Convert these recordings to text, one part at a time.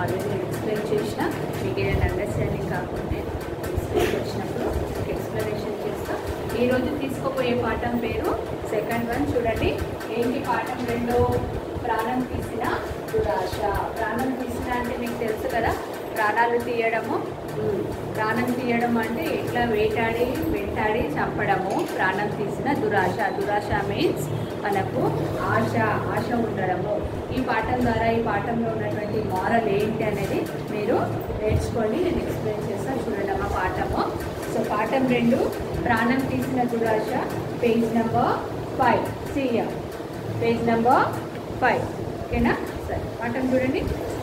Already నేను explain చేసిన మీకు ఏదైనా అండర్స్టాండింగ్ కాకుంటే ఎక్స్ప్లెయిన్ వచ్చినప్పుడు మీకు ఎక్స్ప్లెనేషన్ చేస్తా ఈరోజు తీసుకోపోయే పాఠం పేరు సెకండ్ వన్ చూడండి ఏంటి పాఠం రెండో ప్రాణం తీసిన దురాశ ప్రాణం తీసిన అంటే మీకు తెలుసు కదా ప్రాణాలు తీయడము ఉమ్, ప్రాణం తీయడం అంటే ఎట్లా వేటాడి వెంటాడి చంపడము ప్రాణం తీసిన దురాశ దురాశ మీన్స్ మనకు ఆశ ఆశ ఉండడము ఈ పాఠం ద్వారా ఈ పాఠంలో ఉన్నటువంటి మారల్ ఏంటి అనేది మీరు నేర్చుకోండి నేను ఎక్స్ప్లెయిన్ చేస్తాను చూడండి అమ్మ పాఠము సో పాఠం రెండు ప్రాణం తీసిన దురాశ page number five CM page number five ఓకేనా సరే పాఠం చూడండి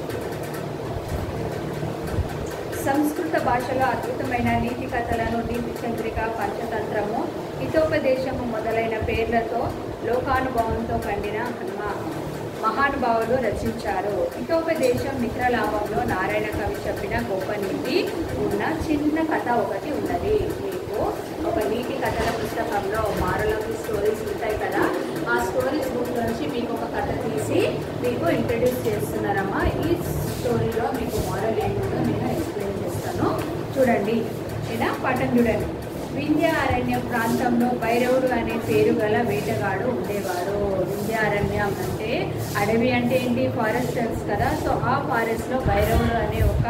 సంస్కృత భాషలో అద్భుతమైన నీతి కథలను నీతి చంద్రిక పంచతంత్రము హితోపదేశము మొదలైన పేర్లతో లోకానుభవంతో పండిన హనుమ మహానుభావులు రచించారు హితోపదేశం మిత్రలాభంలో నారాయణ కవి చెప్పిన గొప్ప నీతి ఉన్న చిన్న కథ ఒకటి ఉన్నది మీకు ఒక నీతి కథల పుస్తకంలో మారలోకి స్టోరీస్ ఉంటాయి కదా ఆ స్టోరీస్ బుక్ నుంచి మీకు ఒక కథ తీసి మీకు ఇంట్రడ్యూస్ చేస్తున్నారమ్మా ఈ స్టోరీలో మీకు మోరల్ ఏంటో నేను ఎక్స్ప్లెయిన్ చేస్తాను చూడండి ఏనా పాఠం చూడండి వింధ్య అరణ్య ప్రాంతంలో భైరవుడు అనే పేరు గల వేటగాడు ఉండేవారు వింధ్య అరణ్యం అంటే అడవి అంటే ఏంటి ఫారెస్ట్ తెలుసు కదా సో ఆ ఫారెస్ట్లో భైరవుడు అనే ఒక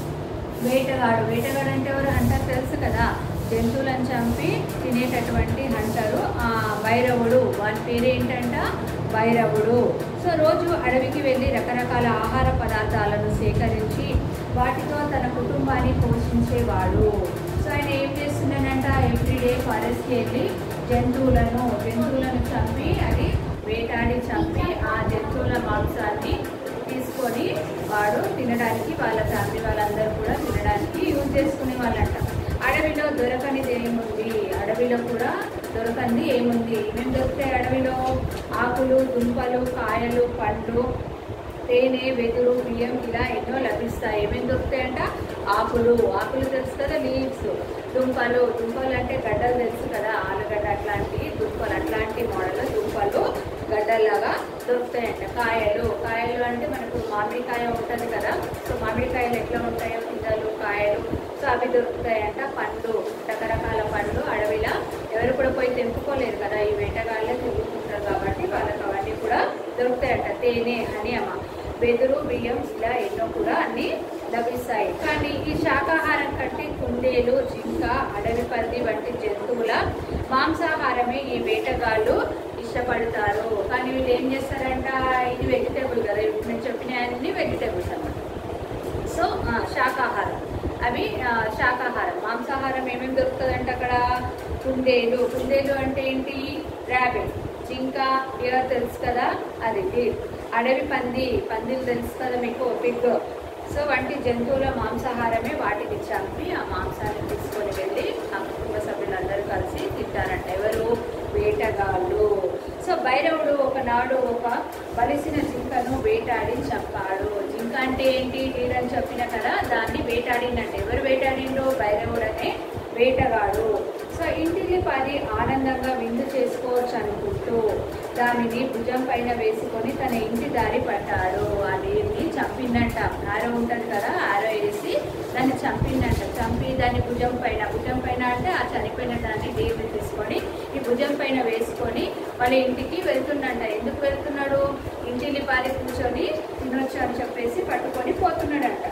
వేటగాడు వేటగాడు అంటే ఎవరు హంటర్ తెలుసు కదా జంతువులను చంపి తినేటటువంటి హంటరు ఆ భైరవుడు వాని పేరు ఏంటంట భైరవుడు సో రోజు అడవికి వెళ్ళి రకరకాల ఆహార పదార్థాలను సేకరించి వాటితో తన కుటుంబాన్ని పోషించేవాడు సో ఆయన ఏం చేస్తున్నాడంట ఎవ్రీడే ఫారెస్ట్కి వెళ్ళి జంతువులను జంతువులను చంపి అది వేటాడి చంపి ఆ జంతువుల మాంసాన్ని తీసుకొని వాడు తినడానికి వాళ్ళ ఫ్యామిలీ వాళ్ళందరూ కూడా తినడానికి యూజ్ చేసుకునే వాళ్ళంట అడవిలో దొరకనిది ఏముంది అడవిలో కూడా దొరకంది ఏముంది ఏమేమి దొరుకుతాయి అడవిలో ఆకులు దుంపలు కాయలు పండ్లు తేనె వెదురు బియ్యం ఇలా ఎన్నో లభిస్తాయి ఏమేమి దొరుకుతాయంట ఆకులు ఆకులు తెలుసు కదా లీవ్స్ దుంపలు దుంపలు అంటే గడ్డలు తెలుసు కదా ఆలుగడ్డ అట్లాంటి దుంపలు అట్లాంటి మోడల్ దుంపలు గడ్డల్లాగా దొరుకుతాయంట కాయలు కాయలు అంటే మనకు మామిడికాయ ఉంటుంది కదా సో మామిడికాయలు ఎట్లా ఉంటాయో పిందలు కాయలు సో అవి దొరుకుతాయంట పండ్లు రకరకాల పండ్లు అడవిలా ఎవరు కూడా పోయి తెంపుకోలేరు కదా ఈ వేటగాళ్ళే తిరుగుతుంటారు కాబట్టి వాళ్ళకి అవన్నీ కూడా దొరుకుతాయంట తేనె అని అమ్మ వెదురు బియ్యం ఇలా ఎన్నో కూడా అన్ని లభిస్తాయి కానీ ఈ శాకాహారం కంటే కుందేలు జింక అడవి పంది వంటి జంతువుల మాంసాహారమే ఈ వేటగాళ్ళు ఇష్టపడతారు కానీ వీళ్ళు ఏం చేస్తారంట ఇది వెజిటేబుల్ కదా ఇప్పుడు నేను చెప్పిన అన్ని వెజిటేబుల్స్ అన్నమాట సో ఆ, శాకాహారం అవి ఆ, శాకాహారం మాంసాహారం ఏమేమి దొరుకుతుందంట అక్కడ కుందేలు కుందేలు అంటే ఏంటి ర్యాబిట్ జింక ఏదో తెలుసు కదా అది deer. అడవి పంది పందిలు తెలుసు కదా మీకు పిగ్ సో వంటి జంతువుల మాంసాహారమే వాటిని చంపి ఆ మాంసాన్ని తీసుకొని వెళ్ళి ఆ కుటుంబ సభ్యులందరూ కలిసి తింటారంట ఎవరు వేటగాళ్ళు సో భైరవుడు ఒకనాడు ఒక బలిసిన జింకను వేటాడి చంపాడు జింక అంటే ఏంటి నీరని చెప్పిన కదా దాన్ని వేటాడిందంటే ఎవరు వేటాడిండో భైరవుడు అనే వేటగాడు సో ఇంటికి పది ఆనందంగా విందు చేసుకోవచ్చు అనుకుంటూ దానిని భుజం పైన వేసుకొని తన ఇంటి దారి పట్టాడు ఆ నీరుని చంపిందంట ఆరో ఉంటుంది కదా ఆరో వేసి దాన్ని చంపిందంట చంపి దాన్ని భుజం పైన భుజం పైన అంటే ఆ చనిపోయిన దాన్ని దేవుని తీసుకొని ఈ భుజం పైన వేసుకొని వాళ్ళ ఇంటికి వెళ్తుండంట ఎందుకు వెళ్తున్నాడు ఇంటిని పారి కూర్చొని తినొచ్చు అని చెప్పేసి పట్టుకొని పోతున్నాడంట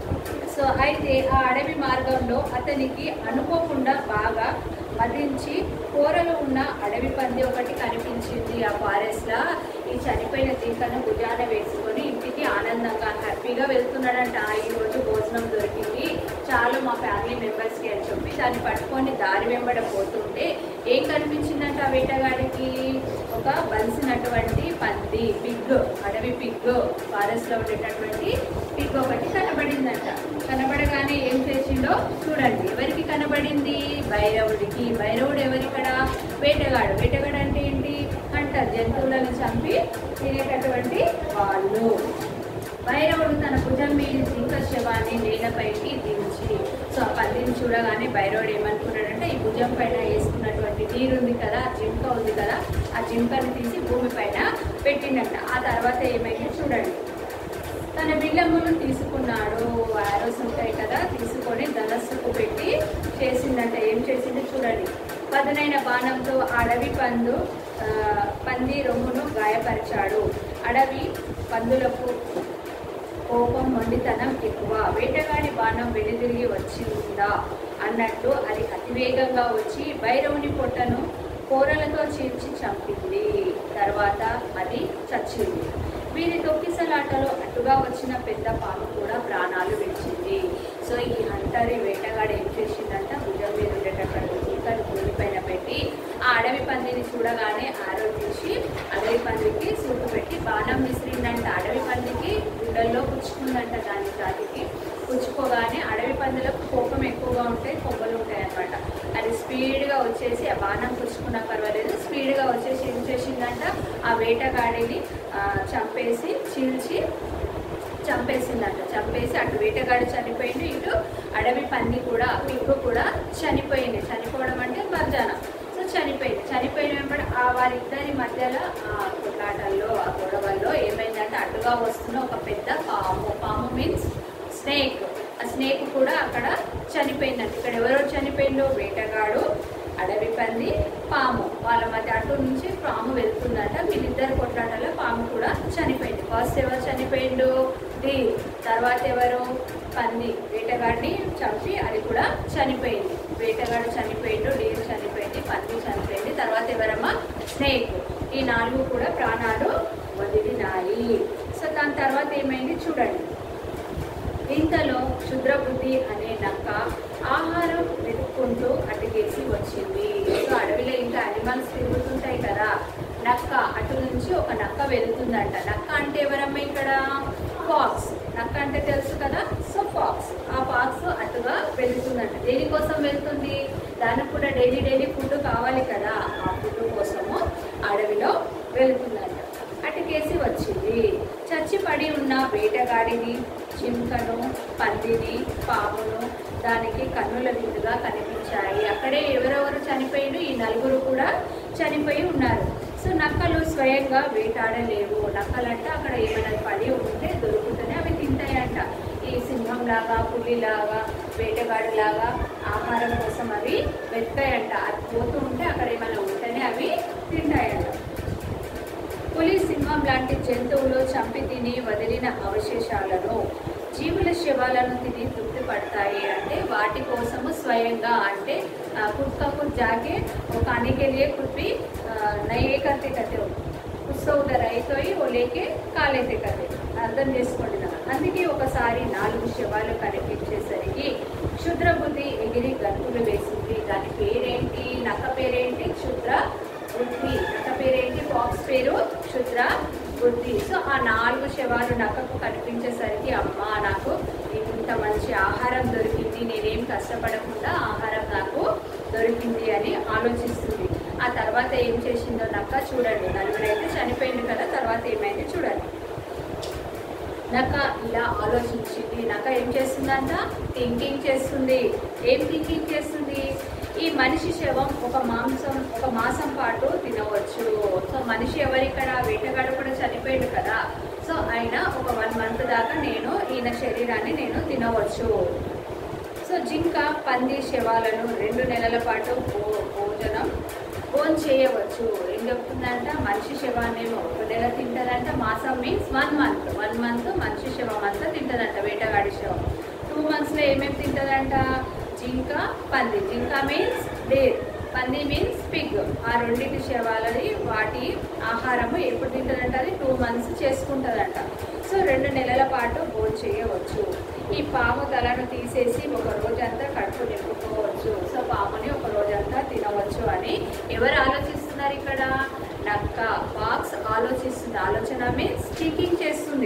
సో అయితే ఆ అడవి మార్గంలో అతనికి అనుకోకుండా బాగా మదించి కూరలు ఉన్న అడవి పంది ఒకటి కనిపించింది ఆ ఫారెస్ట్లో ఈ చనిపోయిన జింకను భుజాన వేసుకొని ఇంటికి ఆనందంగా హ్యాపీగా వెళ్తున్నాడంట "ఆ, ఈ రోజు భోజనం దొరికింది చాలు మా ఫ్యామిలీ మెంబర్స్కి అని చెప్పి దాన్ని పట్టుకొని దారి వెంబడ పోతుంటే ఏం కనిపించిందంట ఆ వేటగాడికి ఒక బలిసినటువంటి పంది పిగ్ అడవి పిగ్ ఫారెస్ట్లో ఉండేటటువంటి పిగ్ ఒకటి కనబడిందంట కనబడగానే ఏం చేసిండో చూడండి ఎవరికి కనబడింది భైరవుడికి భైరవుడు ఎవరిక్కడ వేటగాడు వేటగాడు అంటే ఏంటి అంటారు జంతువులను చంపి తినేటటువంటి వాళ్ళు భైరవుడు తన భుజం మీద జింక శవాన్ని నేలపైకి దించి సో ఆ పందిని చూడగానే భైరవుడు ఏమనుకున్నాడంటే ఈ భుజం పైన వేసుకున్నటువంటి నీరు ఉంది కదా ఆ జింక ఉంది కదా ఆ జింకని తీసి భూమి పైన పెట్టిండట ఆ తర్వాత ఏమైంది చూడండి తన విల్లమును తీసుకున్నాడు ఆరోస్ ఉంటాయి కదా తీసుకొని ధనస్సుకు పెట్టి చేసిందంట ఏం చేసింది చూడండి పదునైన బాణంతో అడవి పందు ఆ, పంది రొమ్మును గాయపరిచాడు అడవి పందులకు కోపం మొండితనం ఎక్కువ వేటగాడి బాణం వెనుదిరిగి వచ్చిందా అన్నట్టు అది అతివేగంగా వచ్చి భైరవుని పొట్టను కూరలతో చీల్చి చంపింది తర్వాత అది చచ్చింది వీరి తొక్కిసలాటలో అటుగా వచ్చిన పెద్ద పాము కూడా ప్రాణాలు విడిచింది సో ఈ హంటరి వేటగాడు ఏం చేసిందంట భుజం మీద ఉండేటటువంటి ఈకను భూమిపైన పెట్టి ఆ అడవి పందిని చూడగానే ఆరోపించి అడవి పందికి సూటు పెట్టి బాణం విసిరిందంట అడవి పందికి గుండెల్లో పుచ్చుకుందంట దాని జాతికి పుచ్చుకోగానే అడవి పందులకు కోపం ఎక్కువగా ఉంటాయి కొమ్మలు ఉంటాయి అనమాట అది స్పీడ్గా వచ్చేసి ఆ బాణం పుచ్చుకున్నా పర్వాలేదు స్పీడ్గా వచ్చేసి ఏం చేసిందంట ఆ వేటగాడిని ఆ, చంపేసి చీల్చి చంపేసిందంట చంపేసి అటు వేటగాడు చనిపోయింది ఇటు అడవి పంది కూడా పిగ్గు కూడా చనిపోయింది చనిపోవడం అంటే మర్జాన సో చనిపోయింది చనిపోయిన వెంబడి ఆ వారిద్దరి మధ్యలో ఆ కొట్లాటల్లో ఆ గొడవల్లో ఏమైందంటే అటుగా వస్తున్న ఒక పెద్ద పాము పాము మీన్స్ స్నేక్ ఆ స్నేక్ కూడా అక్కడ చనిపోయిందంట ఇక్కడ ఎవరో చనిపోయిందో వేటగాడు అడవి పంది పాము వాళ్ళ మధ్య అటు నుంచి పాము వెళ్తుందంట వీళ్ళిద్దరు కొట్లాటలో పాము కూడా చనిపోయింది ఫస్ట్ ఎవరు చనిపోయిండు డి తర్వాత ఎవరు పంది వేటగాడిని చంపి అది కూడా చనిపోయింది వేటగాడు చనిపోయిండు డీర్ చనిపోయింది పంది చనిపోయింది తర్వాత ఎవరమ్మా స్నేక్ ఈ నాలుగు కూడా ప్రాణాలు వదిలినాయి సో దాని తర్వాత ఏమైంది చూడండి ఇంతలో క్షుద్రబుద్ధి అనే నక్క ఆహారం వెతుక్కుంటూ అటుకేసి వచ్చింది సో అడవిలో ఇంకా అనిమల్స్ తిరుగుతుంటాయి కదా నక్క అటు నుంచి ఒక నక్క వెళుతుందంట నక్క అంటే ఎవరమ్మా ఇక్కడ ఫాక్స్ నక్క అంటే తెలుసు కదా సో ఫాక్స్ ఆ ఫాక్స్ అటుగా వెళుతుందంట దేనికోసం వెళ్తుంది దానికి కూడా డైలీ డైలీ ఫుడ్ కావాలి కదా ఆ ఫుడ్ కోసము అడవిలో వెళుతుందంట అటుకేసి వచ్చింది చచ్చి పడి ఉన్న వేటగాడిని జింకను పందిని పామును దానికి కన్నుల విందుగా కనిపించాయి అక్కడే ఎవరెవరు చనిపోయిన ఈ నలుగురు కూడా చనిపోయి ఉన్నారు సో నక్కలు స్వయంగా వేటాడలేవు నక్కలంటే అక్కడ ఏమైనా పడి ఉంటే దొరుకుతూనే అవి తింటాయంట ఈ సింహం లాగా పులిలాగా వేటగాడిలాగా ఆహారం కోసం అవి వెతకాయంట అది పోతూ ఉంటే అక్కడ ఏమైనా ఉంటేనే అవి తింటాయంట పులి సింహం లాంటి జంతువులు చంపి తిని వదిలిన అవశేషాలను జీవుల శవాలను తిని తృప్తి పడతాయి అంటే వాటి కోసము స్వయంగా అంటే ఆ, కుక్కకు జాగే ఒక आने लिए कुछ भी आ, नहीं करते कहते हो उसको उधर అయిపోయి ఓ లేకే కాలైతే కదే అర్థం చేసుకోండి నా అందుకే ఒకసారి నాలుగు శవాలు కనిపించేసరికి క్షుద్ర బుద్ధి ఎగిరి గంతులు వేసింది దాని పేరేంటి నక్క పేరేంటి క్షుద్ర బుద్ధి నక్క పేరేంటి బాక్స్ పేరు క్షుద్ర బుద్ధి సో ఆ నాలుగు శవాలు నక్కకు కనిపించేసరికి అమ్మా నాకు ఇంత మంచి ఆహారం దొరికింది నేనేం కష్టపడకుండా ఆహారం నాకు దొరికింది అని ఆలోచిస్తుంది ఆ తర్వాత ఏం చేసిందో నక్క చూడండి నలుగురైతే చనిపోయింది కదా తర్వాత ఏమైంది చూడండి నక్క ఇలా ఆలోచించింది నక్క ఏం చేస్తుందంట థింకింగ్ చేస్తుంది ఏం థింకింగ్ చేస్తుంది ఈ మనిషి శవం ఒక మాంసం ఒక మాసం పాటు తినవచ్చు సో మనిషి ఎవరిక్కడ వేటగాడు కూడా చనిపోయాడు కదా సో ఆయన ఒక వన్ మంత్ దాకా నేను ఈయన శరీరాన్ని నేను తినవచ్చు సో జింక పంది శవాలను రెండు నెలల పాటు భో- భోజనం భోజనం చేయవచ్చు ఏం చెప్తుందంట మనిషి శవాన్నేమో ఒక నెల తింటదంట మాసం means one month one month మనిషి శవం అంతా తింటదంట వేటగాడి శవం టూ మంత్స్లో ఏమేమి తింటదంట జింక పంది జింక మీన్స్ డేర్ పంది మీన్స్ పిగ్ ఆ రెండింటి శవాలని వాటి ఆహారము ఎప్పుడు తింటదంట అది టూ మంత్స్ చేసుకుంటదంట సో రెండు నెలల పాటు భోజనం చేయవచ్చు ఈ పాము తలను తీసేసి ఒక రోజంతా కడుపు నింపుకోవచ్చు సో పాముని ఒక రోజంతా తినవచ్చు అని ఎవరు ఆలోచిస్తున్నారు ఇక్కడ నక్క బాక్స్ ఆలోచిస్తుంది ఆలోచన మీన్స్ థింకింగ్ చేస్తుంది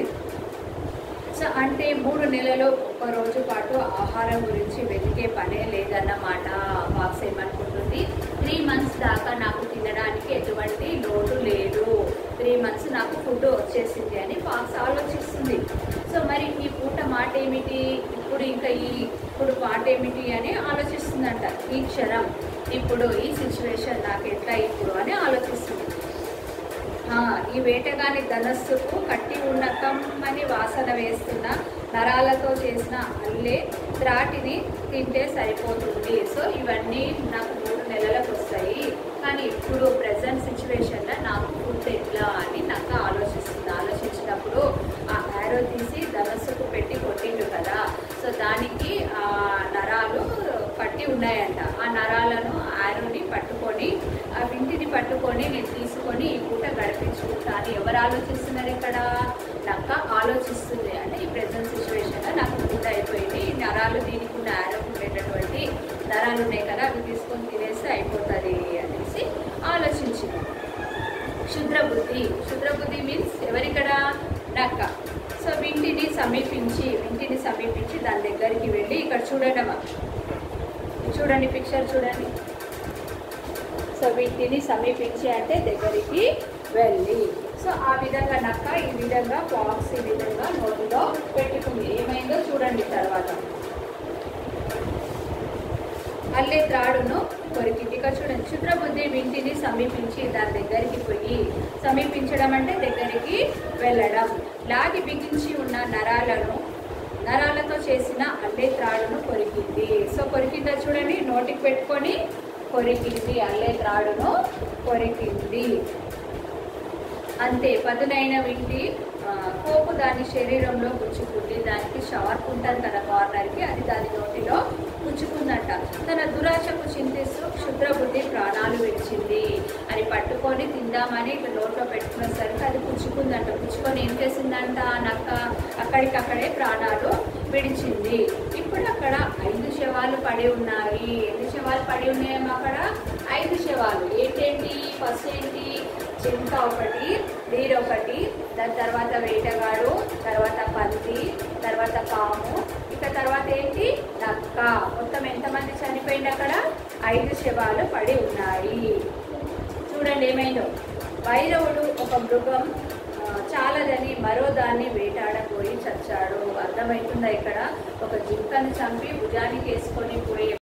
సో అంటే మూడు నెలలు ఒక రోజు పాటు ఆహారం గురించి వెతికే పనే లేదన్నమాట బాక్స్ ఏమనుకుంటుంది త్రీ మంత్స్ దాకా నాకు తినడానికి ఎటువంటి లోటు లేదు త్రీ మంత్స్ నాకు ఫుడ్ వచ్చేసింది అని బాక్స్ ఆలోచిస్తుంది సో మరి ఈ పూట మాట ఏమిటి ఇప్పుడు ఇంకా ఈ ఇప్పుడు పాట ఏమిటి అని ఆలోచిస్తుందంట ఈ క్షణం ఇప్పుడు ఈ సిచ్యువేషన్ నాకు ఎట్లా ఇప్పుడు అని ఆలోచిస్తుంది ఆ, ఈ వేటగాని ధనస్సుకు కట్టి ఉన్న కమ్మని వాసన వేస్తున్న నరాలతో చేసిన అల్లే త్రాటిని తింటే సరిపోతుంది సో ఇవన్నీ నాకు మూడు నెలలకు వస్తాయి కానీ ఇప్పుడు ప్రజెంట్ సిచ్యువేషన్లో నాకు ఫుడ్ ఎట్లా అని నాకు ఆలోచిస్తుంది ఆలోచించినప్పుడు ఆ యారో తీసి ధనస్సుకు పెట్టి కొట్టిండు కదా సో దానికి ఆ నరాలు పట్టి ఉన్నాయంట ఆ నరాలను ఆరోని పట్టుకొని ఆ వింటిని పట్టుకొని నేను తీసుకొని ఈ పూట గడిపించుకుంటా అని ఎవరు ఆలోచిస్తున్నారు ఇక్కడ నక్క ఆలోచిస్తుంది అంటే ఈ ప్రజెంట్ సిచ్యువేషన్లో నాకు ఫుడ్ అయిపోయింది ఈ నరాలు దీనికి ఉన్న ఆరోగ్యం ఉండేటటువంటి నరాలు ఉన్నాయి కదా అవి తీసుకొని తినేస్తే అయిపోతుంది అనేసి ఆలోచించింది క్షుద్ర బుద్ధి క్షుద్ర బుద్ధి మీన్స్ ఎవరిక్కడ నక్క సో వింటిని సమీపించి వింటిని సమీపించి దాని దగ్గరికి వెళ్ళి ఇక్కడ చూడటమా చూడండి పిక్చర్ చూడండి సో వీటిని సమీపించి అంటే దగ్గరికి వెళ్ళి సో ఆ విధంగా నక్క ఈ విధంగా బాక్స్ ఈ విధంగా నోటిలో పెట్టుకుంది ఏమైందో చూడండి తర్వాత అల్లే త్రాడును కొరికింది ఇక్కడ చూడండి క్షుద్రబుద్ధి వింటిని సమీపించి దాని దగ్గరికి పోయి సమీపించడం అంటే దగ్గరికి వెళ్ళడం లాగి బిగించి ఉన్న నరాలను నరాలతో చేసిన అల్లే త్రాడును కొరికింది సో కొరికిందా చూడండి నోటికి పెట్టుకొని కొరికింది అల్లే త్రాడును కొరికింది అంతే పదునైన వింటి ఆ, కోపు దాని శరీరంలో గుచ్చుకుంది దానికి షార్ప్ ఉంటుంది తన కార్నర్కి అది దాని నోటిలో గుచ్చుకుందంట తన దురాశకు చింతిస్తూ క్షుద్ర బుద్ధి ప్రాణాలు విడిచింది అది పట్టుకొని తిందామని ఇట్లా నోట్లో పెట్టుకునేసరికి అది పుచ్చుకుందంట పుచ్చుకొని ఏం చేసిందంట నక్క అక్కడికక్కడే ప్రాణాలు విడిచింది ఇప్పుడు అక్కడ ఐదు శవాలు పడి ఉన్నాయి ఎన్ని శవాలు పడి ఉన్నాయేమో అక్కడ ఐదు శవాలు ఏంటేంటి ఫస్ట్ ఏంటి జింక ఒకటి నీరు ఒకటి దాని తర్వాత వేటగాడు తర్వాత పంది తర్వాత పాము ఇక తర్వాత ఏంటి నక్క మొత్తం ఎంతమంది చనిపోయింది అక్కడ ఐదు శవాలు పడి ఉన్నాయి చూడండి ఏమైందో భైరవుడు ఒక మృగం ఆ, చాలదని మరో దాన్ని వేటాడబోయి చచ్చాడు అర్థమవుతుందా ఇక్కడ ఒక జింకను చంపి భుజానికి వేసుకొని పోయే